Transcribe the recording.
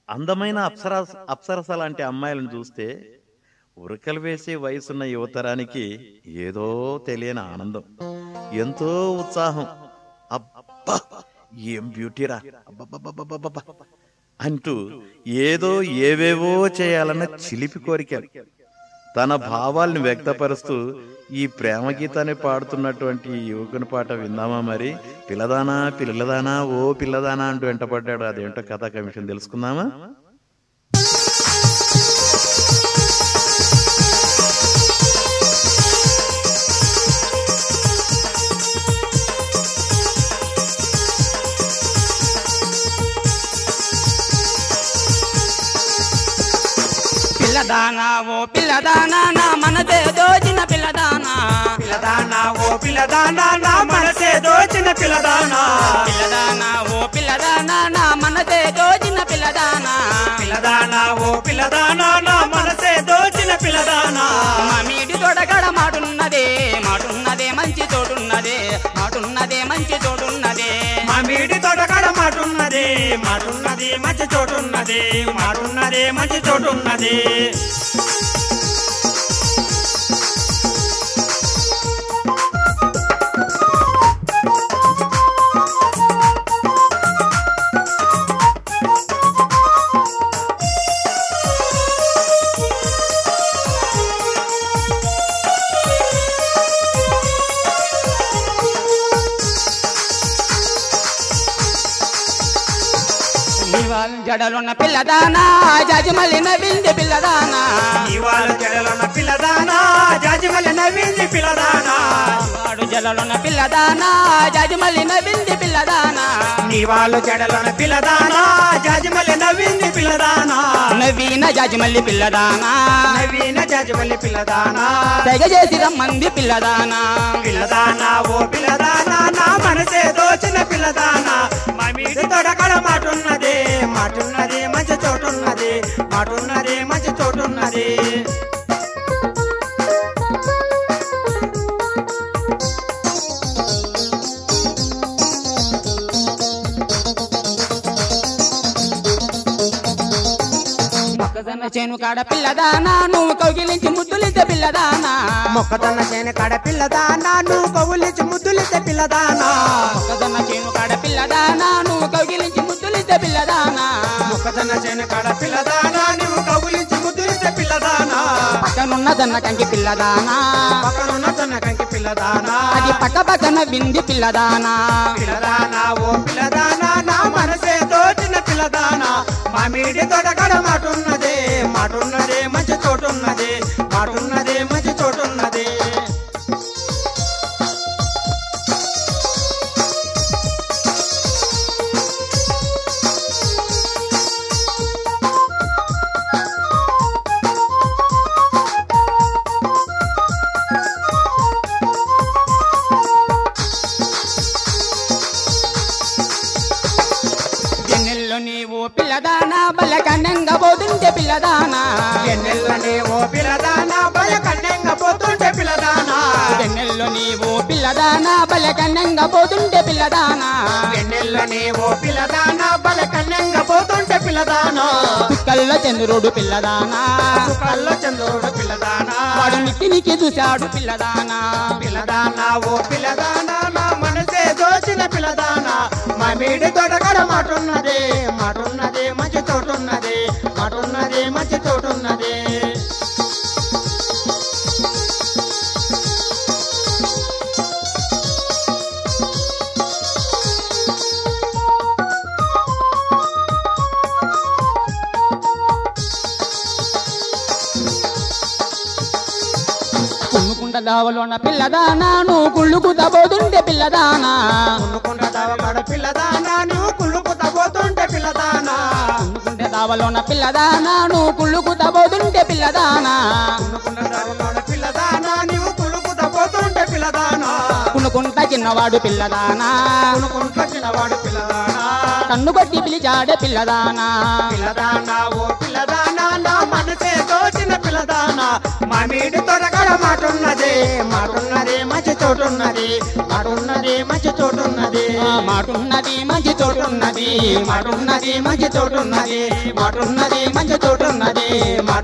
అందమైన అప్సరా అప్సరస లాంటి అమ్మాయిలను చూస్తే ఉరకలు వేసే వయసున్న యువతరానికి ఏదో తెలియని ఆనందం ఎంతో ఉత్సాహం అబ్బా ఏం బ్యూటీరా అబ్బబ్బబ్బబ్బబ్బబ్బ అంటూ ఏదో ఏవేవో చేయాలన్న చిలిపి కోరికలు తన భావాల్ని వ్యక్తపరుస్తూ ఈ ప్రేమ గీతాన్ని పాడుతున్నటువంటి ఈ యువకుని పాట విందామా మరి పిల్లదానా పిల్లదానా ఓ పిల్లదానా అంటూ వెంటపడ్డాడు అదేంటో కథా కమిషన్ తెలుసుకుందామా పిల్లదానా ఓ పిల్లదానా నా మనదే దోచిన పిల్లదానా పిల్లదానా ఓ పిల్లదానా నా మనసే దోచిన పిల్లదానా పిల్లదానా ఓ పిల్లదానా నా మనదే దోచిన పిల్లదానా పిల్లదానా ఓ పిల్లదానా నా మనసే దోచిన పిల్లదానా మామిడి తొడగడ మాటున్నదే మాటున్నదే మంచి తోడున్నదే మాటున్నదే మంచి తోడున్నదే మామిడి తోటకాడ మాటున్నది మాటున్నది మంచి చోటున్నది మాటున్నది మంచి చోటున్నది నీవాళ్ళ జడలున్న పిల్లదానా జాజిమల్లి నవ్వింది పిల్లదానా ఇవాళ జడలున్న పిల్లదానా జాజిమల్లి నవ్వింది పిల్లదానా వాడు జడలున్న పిల్లదానా జాజిమల్లి నవ్వింది పిల్లదానా ఇవాళ జడలున్న పిల్లదానా జాజిమల్లి నవ్వింది పిల్లదానా నవీన జాజిమల్లి పిల్లదానా నవీన జాజిమల్లి పిల్లదానా తెగ చేసి రమ్మంది పిల్లదానా పిల్లదానా ఓ పిల్లదానా నా మనసే దోచిన పిల్లదానా మామిడి తోటకాడ మాటున్నది మాటున్నది మంచి చోటున్నది మాటున్నది మంచి చోటున్నది మొక్కజొన్న చేను కాడ పిల్లదానా నువ్వు కౌగిలించి ముద్దులిద్ద పిల్లదానా మొక్కజొన్న చేను కాడ పిల్లదానా నువ్వు కవులిచి ముద్దులితే పిల్లదానా మొక్కజొన్న చేను కాడ పిల్లదానా నువ్వు కౌగిలించి ముద్దులిద్ద పిల్లదానా మొక్కజొన్న చేను కాడ పిల్లదానా నువ్వు కవులిచి ముద్దులితే పిల్లదానా పక్కనున్న దన్న కంకి పిల్లదానా పక్కనున్న తొన్న కంకి పిల్లదానా అది పక్క పక్కన వింది పిల్లదానా పిల్లదానా ఓ పిల్లదానా నా మనసే దోచిన పిల్లదానా మామిడి తోటకాడ మాటున్నది మాటున్నది మంచి చోటున్నది మాటున్నది మంచి చోటున్నది ఎన్నెల్లో నీవు పిల్లదానా బల్ల కన్నంగా పోతుంటే పిల్లదానా ఎన్నెల్లని ఓ పిల్లదానా భయ కన్నెంగ పోతుంటే పిల్లదానా ఎన్నెల్లో నీవు పిల్లదానా బల్ల కన్నంగా పోతుంటే పిల్లదానా ఎన్నెల్లని ఓ పిల్లదానా బల కన్నెంగ పోతుంటే పిల్లదానా కళ్ళ చంద్రుడు పిల్లదానా సుఖాల్లో చంద్రుడు పిల్లదానా వాడు నిక్కి నిక్కి చూశాడు పిల్లదానా పిల్లదానా ఓ పిల్లదానా నా మనసే దోచిన పిల్లదానా మామిడి తోటకాడ మాటున్నది మాటున్నది మంచి తోటున్నది మాటున్నది మంచి తోటున్నది కుమ్ముకుంట దావలోన పిల్లదానా నువ్వు కుళ్ళుకు తబోతుంటే పిల్లదానా కుళ్ళుకుంట దావకాడ పిల్లదానా నువ్వు కుళ్ళుకు తగ్గోతుంటే పిల్లదానా కుమ్ముకుంటే దావలోన పిల్లదానా నువ్వు కుళ్ళుకు తబోతుంటే పిల్లదానా కుళ్ళుకుంట దావకాడ పిల్లదానా నువ్వు కుళ్ళుకు తగ్గోతుంటే పిల్లదానా కునుకుంట చిన్నవాడు పిల్లదానా కుళ్ళుకుంట చిన్నవాడు పిల్లదానా కన్ను కొట్టి పిలిచాడే పిల్లదానా పిల్లదానా ఓ పిల్లదానా నా మనసే దోచిన పిల్లదానా మామిడి తొరగడ మాటున్నది మాటున్నది మంచి చోటున్నది మాటున్నది మంచి చోటున్నది ఆ మాటున్నది మంచి చోటు తోటున్నది మాటున్నది మంచి తోటున్నది మాటున్నది మంచి తోటున్నది మా